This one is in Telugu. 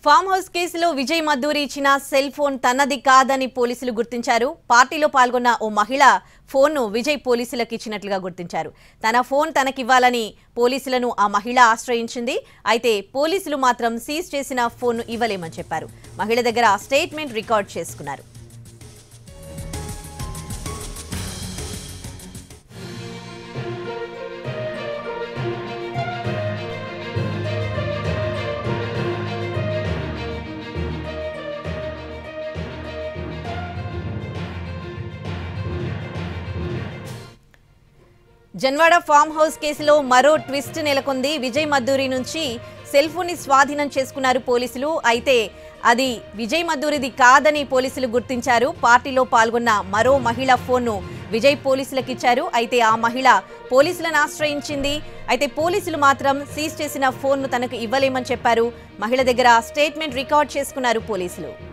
ఫామ్ హౌస్ కేసులో విజయ్ మద్దూరి ఇచ్చిన సెల్ ఫోన్ తనది కాదని పోలీసులు గుర్తించారు పార్టీలో పాల్గొన్న ఓ మహిళ ఫోన్ను విజయ్ పోలీసులకు ఇచ్చినట్లుగా గుర్తించారు తన ఫోన్ తనకివ్వాలని పోలీసులను ఆ మహిళ ఆశ్రయించింది అయితే పోలీసులు మాత్రం సీజ్ చేసిన ఫోన్ను ఇవ్వలేమని చెప్పారు మహిళ దగ్గర స్టేట్మెంట్ రికార్డ్ చేసుకున్నారు జన్వాడ ఫామ్ హౌస్ కేసులో మరో ట్విస్ట్ నెలకొంది విజయ్ మద్దూరి నుంచి సెల్ ఫోన్ ని స్వాధీనం చేసుకున్నారు పోలీసులు అయితే అది విజయ్ మద్దూరిది కాదని పోలీసులు గుర్తించారు పార్టీలో పాల్గొన్న మరో మహిళ ఫోన్ను విజయ్ పోలీసులకు ఇచ్చారు అయితే ఆ మహిళ పోలీసులను ఆశ్రయించింది అయితే పోలీసులు మాత్రం సీజ్ చేసిన ఫోన్ను తనకు ఇవ్వలేమని చెప్పారు మహిళ దగ్గర స్టేట్మెంట్ రికార్డ్ చేసుకున్నారు పోలీసులు